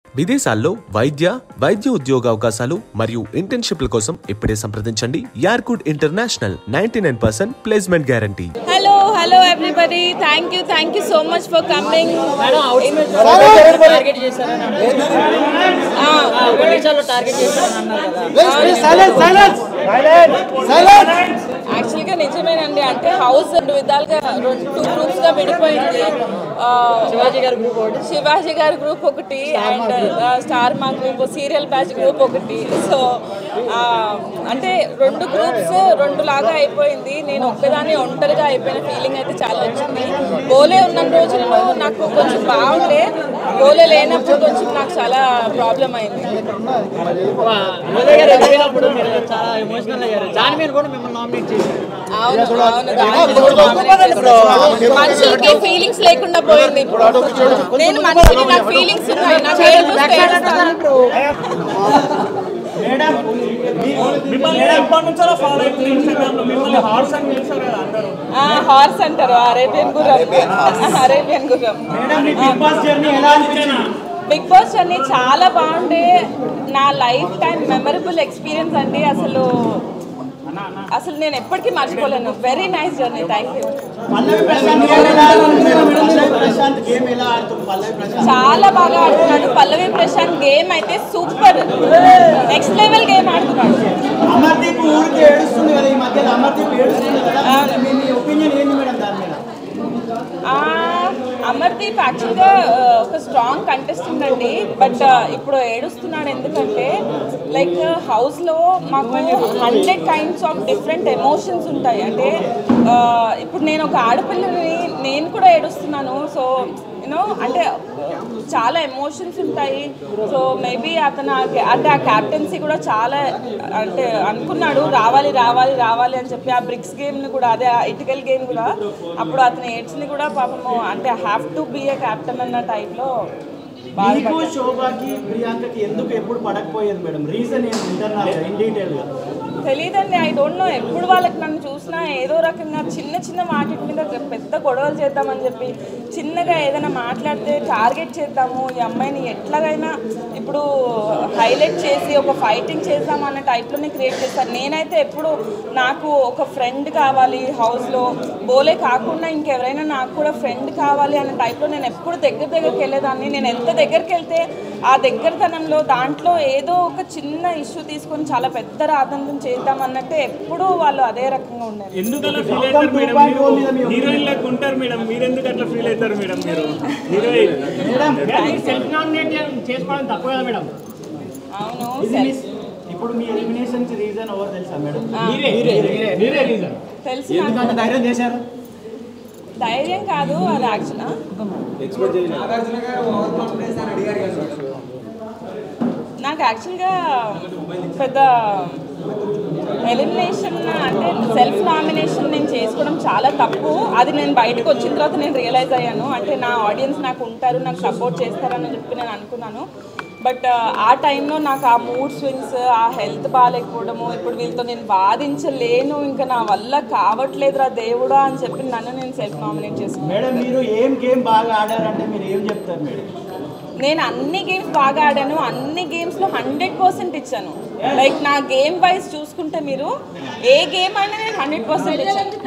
విదేశాల్లో వైద్య వైద్య ఉద్యోగ అవకాశాలు మరియు ఇంటర్న్షిప్ల కోసం ఇప్పుడే సంప్రదించండి యార్కుడ్ international ninety nine percent placement guarantee hello hello everybody thank you thank you so much for coming target చేశారని విదేశాల్లో టార్గెట్ చేశారని అన్నారు కదా యాక్చువల్గా నిజమేనండి అంటే హౌస్ రెండు విధాలుగా రెండు టూ గ్రూప్స్ గా విడిపోయింది ఆ, శివాజీ గారి గ్రూప్ ఒకటి శివాజీ గారి గ్రూప్ ఒకటి and star Maa group serial batch group ఒకటి సో అంటే రెండు గ్రూప్స్ రెండు లాగా అయిపోయింది నేను ఒక్కదాన్ని ఒంటరిగా అయిపోయిన ఫీలింగ్ అయితే చాలా వచ్చింది బోలే ఉన్న రోజుల్లో నాకు కొంచెం బాగుండే బోలే లేనప్పుడు కొంచెం నాకు చాలా ప్రాబ్లం అయింది ఉదయ్ గారు వెళ్ళినప్పుడు మీరు చాలా ఎమోషనల్ అయ్యారు దాని మీద కూడా మిమ్మల్ని నామినేట్ చేశారు అవును అవును దాని గురించి nominate చేస్తాను. మనుషులకి ఫీలింగ్స్ లేకుండా పోయింది ఇప్పుడు నేను మనిషిని నాకు ఫీలింగ్స్ ఉన్నాయి నాకు ఏడుపుస్తే ఏడుస్తాను. మిమ్మల్ని ఎప్పటి నుంచో ఫాలో అవుతుంది ఇన్స్టాగ్రామ్ లో మిమ్మల్ని హార్స్ అని పిలిచారు కదా అందరూ ఆ, హార్స్ అంటారు అరేబియన్ గుర్రం అరేబియన్ గుర్రం బిగ్ బాస్ జర్నీ ఎలా అనిపించింది బిగ్ బాస్ జర్నీ చాలా బాగుండే నా లైఫ్ టైం మెమరబుల్ ఎక్స్పీరియన్స్ అండి అసలు అసలు నేను ఎప్పటికీ మర్చిపోలేను very nice journey thank you Pallavi Prashanth game ఎలా ఆడుతున్నారు పల్లవి ప్రశాంత్ గేమ్ ఎలా ఆడుతుంది పల్లవి ప్రశాంత్ చాలా బాగా ఆడుతున్నాడు పల్లవి ప్రశాంత్ గేమ్ అయితే సూపర్ నెక్స్ట్ లెవెల్ గేమ్ ఆడుతున్నాడు అమర్దీప్ ఊరికి ఏడుస్తుంది కదా ఈ మధ్యలో అమర్దీప్ ఏడుస్తుంది కదా మీ మీ ఒపీనియన్ ఏంది మేడం దాని మీద ఆ, అమర్దీప్ యాక్చువల్గా ఆ, ఒక స్ట్రాంగ్ కంటెస్టెంట్ అండి బట్ ఇప్పుడు ఏడుస్తున్నాడు ఎందుకంటే లైక్ హౌస్లో మాకు hundred kinds of different emotions ఉంటాయి అంటే ఆ, ఇప్పుడు నేను ఒక ఆడపిల్లని నేను కూడా ఏడుస్తున్నాను సో యూనో అంటే చాలా ఎమోషన్స్ ఉంటాయి సో మేబీ అతను ఆ క్యా- అంటే ఆ క్యాప్టెన్సీ కూడా చాలా అంటే అనుకున్నాడు రావాలి రావాలి రావాలి అని చెప్పి ఆ బ్రిక్స్ గేమ్ని కూడా అదే ఆ ఇటికల్ గేమ్ కూడా అప్పుడు అతను ఏడ్చింది కూడా పాపము అంటే have to be a captain అన్న టైప్లో మీకు శోభాకి ప్రియాంకకి ఎందుకు ఎప్పుడు పడకపోయేది మేడం రీజన్ ఏంటి ఇంటర్నల్ ఇన్ డీటెయిల్ గా తెలియదండి ఐ డోంట్ నో ఎప్పుడు వాళ్ళకి నన్ను చూసినా ఏదో రకంగా చిన్న చిన్న వాటి మీద పెద్ద గొడవలు చేద్దామని చెప్పి చిన్నగా ఏదైనా మాట్లాడితే టార్గెట్ చేద్దాము ఈ అమ్మాయిని ఎట్లాగైనా ఇప్పుడు హైలైట్ చేసి ఒక ఫైటింగ్ చేద్దాం అన్న టైప్లోనే క్రియేట్ చేస్తాను నేనైతే ఎప్పుడు నాకు ఒక ఫ్రెండ్ కావాలి హౌస్లో బోలే కాకుండా ఇంకెవరైనా నాకు కూడా ఫ్రెండ్ కావాలి అన్న టైప్లో నేను ఎప్పుడు దగ్గర దగ్గరికి వెళ్ళేదాన్ని నేను ఎంత దగ్గరికి వెళ్తే ఆ దగ్గరతనంలో దాంట్లో ఏదో ఒక చిన్న ఇష్యూ తీసుకొని చాలా పెద్ద రాదంతం చేద్దాం అన్నట్టు ఎప్పుడూ వాళ్ళు అదే రకంగా ఉన్నారు ఎందుకు అలా ఫీల్ అవుతారు మేడం మీరు హీరోయిన్ లాగా ఉంటారు మేడం మీరు ఎందుకు అట్లా ఫీల్ అవుతారు మేడం మీరు హీరోయిన్ సెల్ఫ్ నామినేట్ చేసుకోవడం తక్కువ కదా మేడం అవును ఇది సెల్- మీ- ఇప్పుడు మీ ఎలిమినేషన్ రీజన్ ఎవరు తెలుసా మేడం ఆ. మీరే రీజన్ తెలుసు ఎందుకంటే నాకు. ధైర్యం చేశారు ధైర్యం కాదు అది యాక్షన్ నాకు యాక్చువల్గా పెద్ద ఎలిమినేషన్ అంటే సెల్ఫ్ నామినేషన్ నేను చేసుకోవడం చాలా తప్పు అది నేను బయటకు వచ్చిన తర్వాత నేను రియలైజ్ అయ్యాను అంటే నా ఆడియన్స్ నాకు ఉంటారు నాకు సపోర్ట్ చేస్తారని చెప్పి నేను అనుకున్నాను బట్ ఆ టైంలో నాకు ఆ మూడ్ స్వింగ్స్ ఆ హెల్త్ బాగాలేకపోవడము ఇప్పుడు వీళ్ళతో నేను బాధించలేను ఇంకా నా వల్ల కావట్లేదురా దేవుడా అని చెప్పి నన్ను నేను సెల్ఫ్ నామినేట్ చేసుకున్నాను మేడం మీరు ఏం గేమ్ బాగా ఆడారంటే మీరు ఏం చెప్తారు మేడం నేను అన్ని గేమ్స్ బాగా ఆడాను అన్ని గేమ్స్లో హండ్రెడ్ పర్సెంట్ ఇచ్చాను లైక్ నా గేమ్ వైజ్ చూసుకుంటే మీరు ఏ గేమ్ అయినా నేను హండ్రెడ్ పర్సెంట్ ఇచ్చాను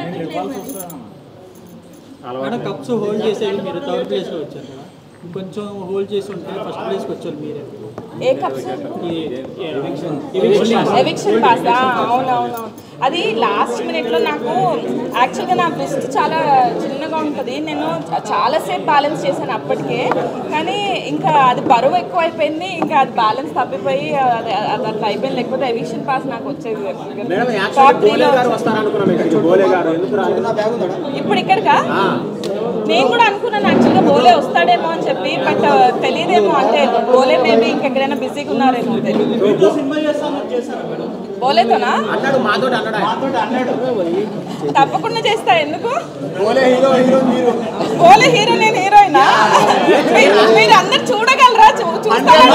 మేడం కప్స్ హోల్డ్ చేసేది మీరు థర్డ్ ప్లేస్లో వచ్చారు కదా కొంచెం హోల్డ్ చేసి ఉంటే ఫస్ట్ ప్లేస్కి వచ్చారు మీరే ఏ కప్స్ ఈ ఎవిక్షన్ పాస్ అవునవునవును అది లాస్ట్ మినిట్లో నాకు యాక్చువల్గా నా లిస్ట్ చాలా చిన్నగా ఉంటుంది నేను చ- చాలాసేపు బ్యాలెన్స్ చేశాను అప్పటికే కానీ ఇంకా అది బరువు ఎక్కువ అయిపోయింది ఇంకా అది బ్యాలెన్స్ తప్పిపోయి అది అది అట్లా అయిపోయింది లేకపోతే ఎవిక్షన్ పాస్ నాకు వచ్చేది Top three లో వచ్చేది. ఇప్పుడు ఇక్కడికా నేను కూడా అనుకున్నాను యాక్చువల్గా బోలే వస్తాడేమో అని చెప్పి బట్ తెలియదేమో అంటే బోలే మేబీ ఇంకెక్కడైనా బిజీగా ఉన్నారేమో తెలియదు సినిమా చేస్తాను చేస్తారా మేడం బోలేతోనా అన్నాడు మాతోటి అన్నాడు మాతోటి అన్నాడు తప్పకుండా చేస్తా ఎందుకు ఓలే హీరో హీరో మీరు బోలే హీరో నేను హీరోయినా మీరు మీరు అందరు చూడగలరా చూ చూస్తారా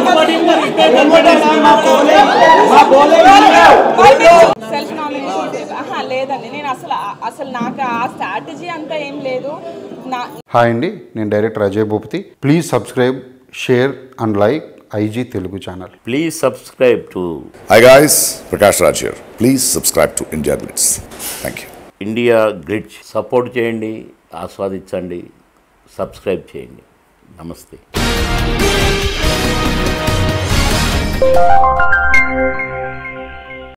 మా బోలే మా బోలే సెల్ఫ్ నామినేషన్ ఆహా లేదండి నేను అసలు అసలు నాకు ఆ స్ట్రాటజీ అంతా ఏం లేదు నా హాయ్ అండి నేను director Ajay Bhupathi please subscribe share and like IG Telugu channel Please subscribe to Hi guys, Prakash Raj here. Please subscribe to India Blitz. Thank you. India గ్రిడ్జ్ సపోర్ట్ చేయండి ఆస్వాదించండి సబ్స్క్రైబ్ చేయండి నమస్తే